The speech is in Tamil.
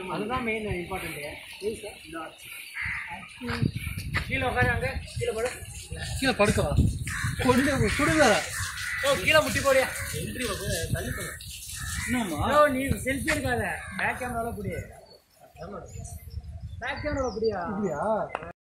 அதுதான் மெயின் இம்பார்ட்டன்ட்டு கீழே உட்காராங்க கீழே படு கீழே படுக்கலாம் கொண்டு சுடுங்க ஓ கீழே முட்டி போடியா என்னம்மா ஓ நீ செல்ஃபி எடுக்காத பேக் கேமரால புடி பேக் கேமரால புடியா அப்படியா